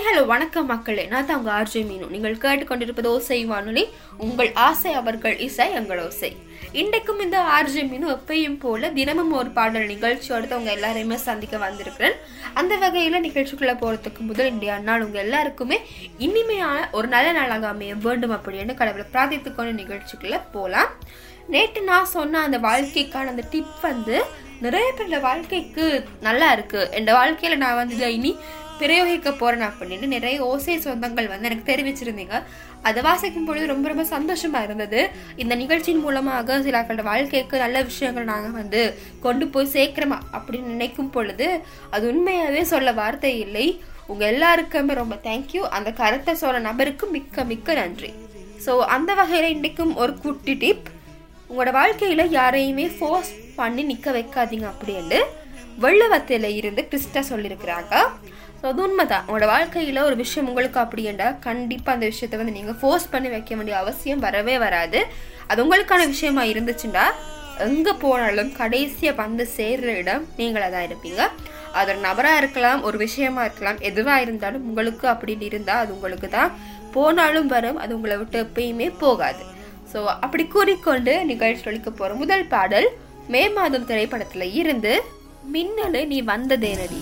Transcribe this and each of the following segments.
hello வணக்கம் மக்களே நான் தான் உங்கள் ஆர்ஜே மீனு நீங்கள் கேட்டுக்கொண்டிருப்பது ஓசை வானொலி உங்கள் ஆசை அவர்கள் இசை எங்கள் ஓசை இன்றைக்கும் இந்த ஆர்ஜே மீனு எப்பயும் போல தினமும் ஒரு பாடல் நிகழ்ச்சியோட உங்க எல்லாரையுமே சந்திக்க வந்திருக்கிறேன் அந்த வகையில் நிகழ்ச்சிக்குள்ள போகிறதுக்கு முதல் இன்றைய நாள் உங்க எல்லாருக்குமே இனிமையான ஒரு நல்ல நாளாக அமைய வேண்டும் அப்படின்னு கடவுளை பிரார்த்தித்துக் கொண்டு நிகழ்ச்சிக்குள்ள போகலாம் நேற்று நான் சொன்ன அந்த வாழ்க்கைக்கான அந்த டிப் வந்து நிறைய பேரோட வாழ்க்கைக்கு நல்லா இருக்கு என் வாழ்க்கையில நான் வந்து இதை இனி பிரயோகிக்க போறேன் அப்படின்னு நிறைய ஓசை சொந்தங்கள் வந்து எனக்கு தெரிவிச்சிருந்தீங்க அதை வாசிக்கும் பொழுது ரொம்ப ரொம்ப சந்தோஷமா இருந்தது இந்த நிகழ்ச்சியின் மூலமாக சிலர்களோட வாழ்க்கைக்கு நல்ல விஷயங்கள் நாங்கள் வந்து கொண்டு போய் சேர்க்கிறோமா அப்படின்னு நினைக்கும் பொழுது அது உண்மையாவே சொல்ல வார்த்தை இல்லை உங்க எல்லாருக்குமே ரொம்ப தேங்க்யூ அந்த கருத்தை சொல்ல நபருக்கு மிக்க மிக்க நன்றி ஸோ அந்த வகையில் இன்றைக்கும் ஒரு குட்டி டிப் உங்களோட வாழ்க்கையில யாரையுமே ஃபோர்ஸ் பண்ணி நிக்க வைக்காதீங்க அப்படின்னு வெள்ளவத்தில இருந்து கிறிஸ்டா சொல்லியிருக்கிறாங்க ஸோ அது உண்மைதான் உங்களோட வாழ்க்கையில ஒரு விஷயம் உங்களுக்கு அப்படின்னா கண்டிப்பா அந்த விஷயத்தை வந்து நீங்க ஃபோர்ஸ் பண்ணி வைக்க வேண்டிய அவசியம் வரவே வராது அது உங்களுக்கான விஷயமா இருந்துச்சுன்னா எங்க போனாலும் கடைசியா வந்து சேர்ற இடம் நீங்களா தான் இருப்பீங்க அது ஒரு நபரா இருக்கலாம் ஒரு விஷயமா இருக்கலாம் எதுவா இருந்தாலும் உங்களுக்கு அப்படின்னு இருந்தா அது உங்களுக்கு தான் போனாலும் வரும் அது உங்களை விட்டு எப்பயுமே போகாது ஸோ அப்படி கூறிக்கொண்டு நிகழ்ச்சி ஒழிக்க போற முதல் பாடல் மே மாதம் திரைப்படத்துல இருந்து மின்னலு நீ வந்ததேனடி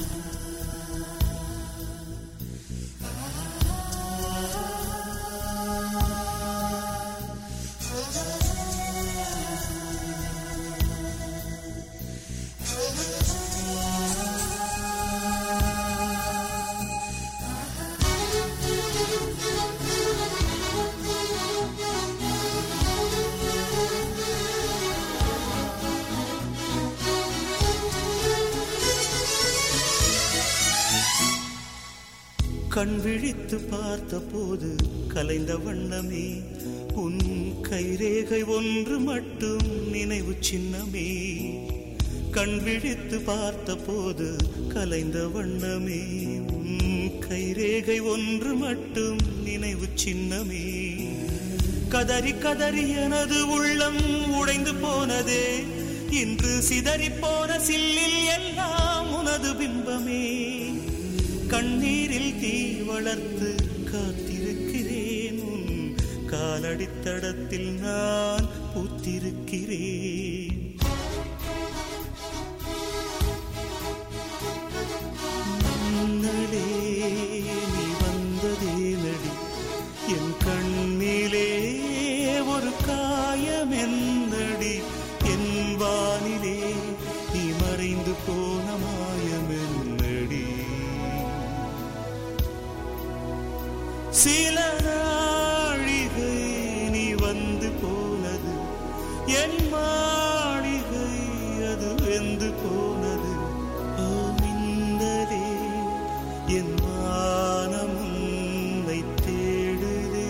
கண் விழித்து பார்த்த போது கலைந்த வண்ணமே உன் கைரேகை ஒன்று மட்டும் நினைவு சின்னமே கண் விழித்து பார்த்த போது கலைந்த வண்ணமே உன் கைரேகை ஒன்று மட்டும் நினைவு சின்னமே கதறி கதறி எனது உள்ளம் உடைந்து போனதே இன்று சிதறி போன சில்லில் எல்லாம் உனது பிம்பமே கண்ணீரில் தீ வளர்த்து காத்திருக்கிறேன் உன் காலடித்தடத்தில் நான் பூத்திருக்கிறேன் முன்னலே நீ வந்ததே நடி என் கண்ணிலே ஒரு காயம் என்னடி என் வானிலே நீ மறைந்து போன மாயம் என்னடி சில நாழிகை நீ வந்து போனது என் மாளிகை அது வெந்து போனது ஓ மின்னலே என் மானம் உன்னை தேடுதே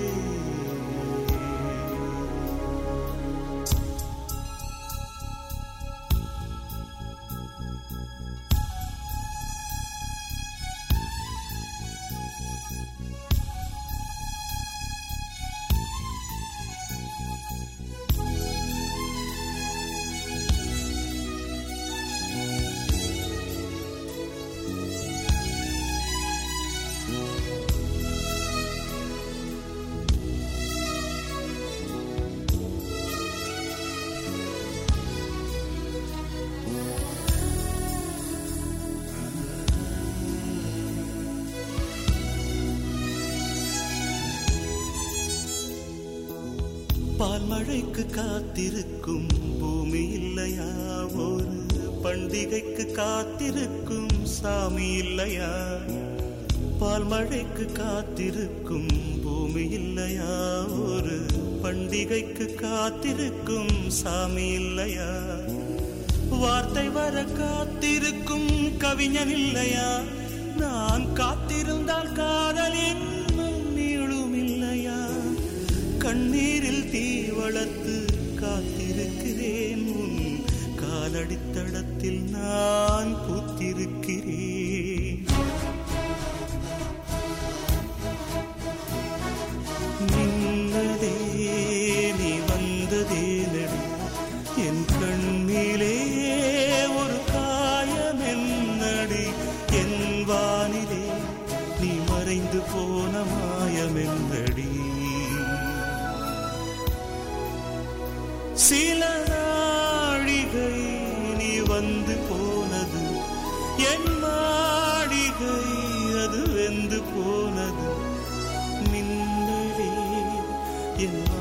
பால் மழைக்கு காத்திருக்கும் பூமி இல்லையா ஒரு பண்டிகைக்கு காத்திருக்கும் சாமி இல்லையா பால் மழைக்கு காத்திருக்கும் பூமி இல்லையா ஒரு பண்டிகைக்கு காத்திருக்கும் சாமி இல்லையா வார்த்தை வர காத்திருக்கும் கவிஞன் இல்லையா நான் காத்திருந்தால் காதல் இன்னும் நீளும் இல்லையா கண்ணீரில் தீ வளர்த்து காத்திருக்கிறேன் உன் காலடித்தடத்தில் நான் பூத்திருக்கிறேன் நின்னதே நீ வந்ததே நடி என் கண்ணிலே ஒரு காயம் என்னடி என் வானிலே நீ மறைந்து சில நாழிகை நீ வந்து போனது என் மாளிகை அது வெந்து போனது மின்னலே என்